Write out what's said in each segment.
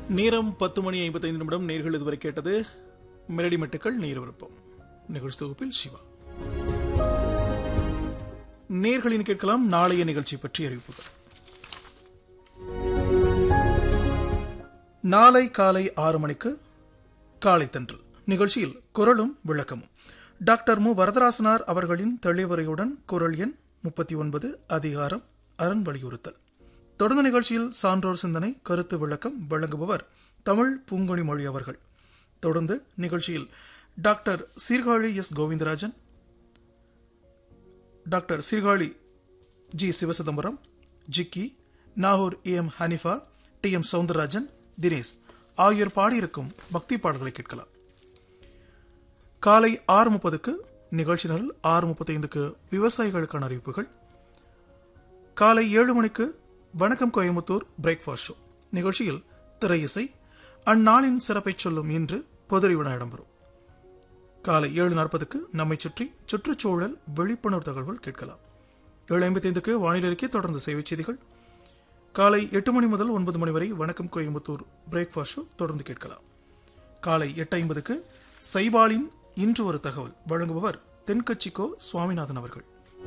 நேரம் பத்து மணி ஐம்பத்தைந்து நிமிடம் நேர்கள் இதுவரை கேட்டது மெலடி மெட்டுக்கள் நீர் விருப்பம் நிகழ்ச்சி தொகுப்பில் சிவா நேர்களின் கேட்கலாம் நாளைய நிகழ்ச்சி பற்றி அறிவிப்புகள் நாளை காலை ஆறு மணிக்கு காலை தன்றல் நிகழ்ச்சியில் குரலும் விளக்கமும் டாக்டர் மு வரதராசனார் அவர்களின் தெளிவுரையுடன் குரல் எண் முப்பத்தி ஒன்பது அதிகாரம் அரண் வலியுறுத்தல் தொடர்ந்து நிகழ்ச்சியில் சான்றோர் சிந்தனை கருத்து விளக்கம் வழங்குபவர் தமிழ் பூங்கொழி மொழி அவர்கள் தொடர்ந்து நிகழ்ச்சியில் doctor Sirkazhi S Govindarajan doctor Sirkazhi G Sivachidambaram Jikki Nagore A M Hanifa T M Soundararajan Dinesh ஆகியோர் பாடியிருக்கும் பக்தி பாடல்களை கேட்கலாம் காலை ஆறு முப்பதுக்கு நிகழ்ச்சி நிரல் ஆறு முப்பத்தைந்துக்கு விவசாயிகளுக்கான அறிவிப்புகள் காலை ஏழு மணிக்கு வணக்கம் கோயம்புத்தூர் பிரேக்ஃபாஸ்ட் ஷோ நிகழ்ச்சியில் திரை இசை அந்நாளின் சிறப்பை சொல்லும் இன்று பொதுரி வினா இடம்பெறும் காலை ஏழு நாற்பதுக்கு நம்மை சுற்றி சுற்றுச்சூழல் விழிப்புணர்வு தகவல் கேட்கலாம் ஏழு ஐம்பத்தைந்துக்கு வானிலை அறிக்கை தொடர்ந்து செய்தி செய்திகள் காலை எட்டு மணி முதல் ஒன்பது மணி வரை வணக்கம் கோயம்புத்தூர் பிரேக்ஃபாஸ்ட் ஷோ தொடர்ந்து கேட்கலாம் காலை எட்டு ஐம்பதுக்கு சைபாலின் இன்று ஒரு தகவல் வழங்குபவர் தென்கட்சிக்கோ சுவாமிநாதன் அவர்கள்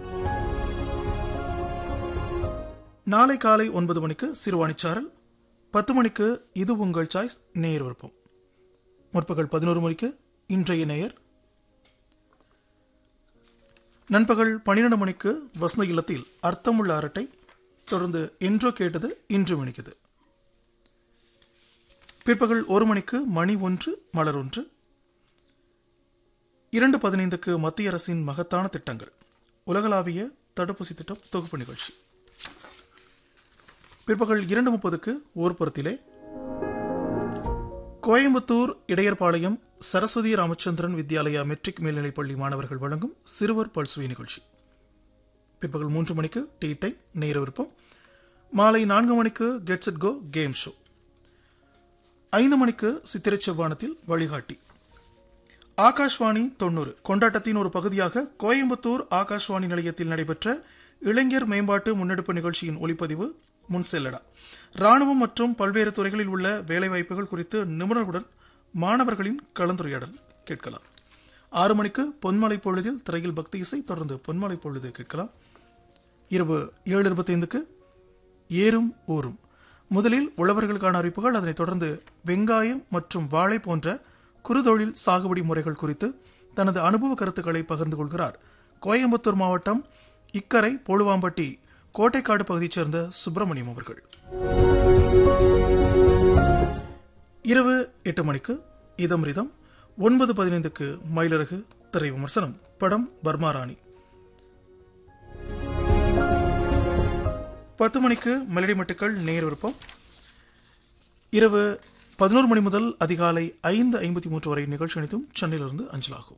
நாளை காலை ஒன்பது மணிக்கு சிறுவாணிச்சாரல் பத்து மணிக்கு இது உங்கள் சாய்ஸ் நேயர் விருப்பம் முற்பகல் பதினோரு மணிக்கு இன்றைய நேயர் நண்பகல் பன்னிரண்டு மணிக்கு வசந்த இல்லத்தில் அர்த்தமுள்ள அரட்டை தொடர்ந்து என்றோ கேட்டது இன்று மணிக்குது பிற்பகல் ஒரு மணிக்கு மணி ஒன்று மலர் ஒன்று இரண்டு பதினைந்துக்கு மத்திய அரசின் மகத்தான திட்டங்கள் உலகளாவிய தடுப்பூசி திட்டம் தொகுப்பு நிகழ்ச்சி பிற்பகல் இரண்டு முப்பதுக்கு ஊர்ப்புறத்திலே கோயம்புத்தூர் இடையர்பாளையம் சரஸ்வதி ராமச்சந்திரன் வித்யாலயா மெட்ரிக் மேல்நிலைப் பள்ளி மாணவர்கள் வழங்கும் சிறுவர் பல்சுவை நிகழ்ச்சி பிற்பகல் மூன்று மணிக்கு டீ டைம் நேர விருப்பம் மாலை நான்கு மணிக்கு get set go game show ஐந்து மணிக்கு சித்திரை செவ்வானத்தில் வழிகாட்டி ஆகாஷ்வாணி தொண்ணூறு கொண்டாட்டத்தின் ஒரு பகுதியாக கோயம்புத்தூர் ஆகாஷ்வாணி நிலையத்தில் நடைபெற்ற இளைஞர் மேம்பாட்டு முன்னெடுப்பு நிகழ்ச்சியின் ஒளிப்பதிவு முன் செல்லடா ராணுவம் மற்றும் பல்வேறு துறைகளில் உள்ள வேலைவாய்ப்புகள் குறித்து நிபுணர்களுடன் மாணவர்களின் கலந்துரையாடல் கேட்கலாம் ஆறு மணிக்கு பொன்மலை பொழுதில் திரையில் பக்தி இசை தொடர்ந்து பொன்மலை பொழுது கேட்கலாம் இரவு ஏழு இருபத்தைந்துக்கு ஏறும் ஊரும் முதலில் உழவர்களுக்கான அறிவிப்புகள் அதனைத் தொடர்ந்து வெங்காயம் மற்றும் வாழை போன்ற குறுதொழில் சாகுபடி முறைகள் குறித்து தனது அனுபவ கருத்துக்களை பகிர்ந்து கொள்கிறார் கோயம்புத்தூர் மாவட்டம் இக்கரை போழுவாம்பட்டி கோட்டைக்காடு பகுதியைச் சேர்ந்த சுப்பிரமணியம் அவர்கள் இரவு எட்டு மணிக்கு இதம் ரிதம் ஒன்பது பதினைந்துக்கு மயிலழகு திரை விமர்சனம் படம் பர்மாராணி பத்து மணிக்கு மெலடி மட்டுக்கள் நேர் விருப்பம் இரவு பதினோரு மணி முதல் அதிகாலை ஐந்து ஐம்பத்தி மூன்று வரை நிகழ்ச்சி அனைத்தும் சென்னையிலிருந்து அஞ்சலாகும்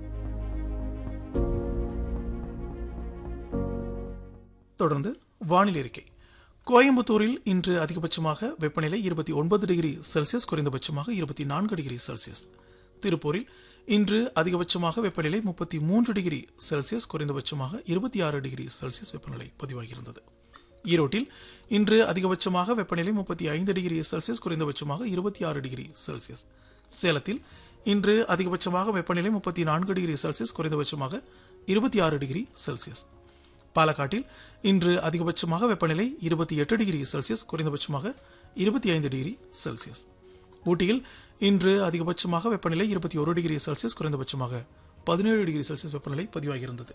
தொடர்ந்து வானிலை அறிக்கை கோயம்புத்தூரில் இன்று அதிகபட்சமாக வெப்பநிலை இருபத்தி ஒன்பது டிகிரி செல்சியஸ் குறைந்தபட்சமாக இருபத்தி நான்கு டிகிரி செல்சியஸ் திருப்பூரில் இன்று அதிகபட்சமாக வெப்பநிலை முப்பத்தி மூன்று டிகிரி செல்சியஸ் குறைந்தபட்சமாக இருபத்தி ஆறு டிகிரி செல்சியஸ் வெப்பநிலை பதிவாகியிருந்தது ஈரோட்டில் இன்று அதிகபட்சமாக வெப்பநிலை முப்பத்தி ஐந்து டிகிரி செல்சியஸ் குறைந்தபட்சமாக இருபத்தி ஆறு டிகிரி செல்சியஸ் சேலத்தில் இன்று அதிகபட்சமாக வெப்பநிலை முப்பத்தி நான்கு டிகிரி செல்சியஸ் குறைந்தபட்சமாக இருபத்தி ஆறு டிகிரி செல்சியஸ் பாலக்காட்டில் இன்று அதிகபட்சமாக வெப்பநிலை இருபத்தி எட்டு டிகிரி செல்சியஸ் குறைந்தபட்சமாக இருபத்தி ஐந்து டிகிரி செல்சியஸ் ஊட்டியில் இன்று அதிகபட்சமாக வெப்பநிலை இருபத்தி ஒரு டிகிரி செல்சியஸ் குறைந்தபட்சமாக பதினேழு டிகிரி செல்சியஸ் வெப்பநிலை பதிவாகியிருந்தது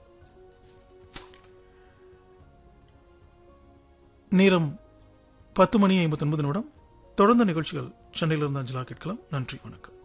நேரம் பத்து மணி ஐம்பத்தி ஒன்பது நிமிடம் தொடர்ந்த நிகழ்ச்சிகள் சென்னையிலிருந்து அஞ்சலா கேட்கலாம் நன்றி வணக்கம்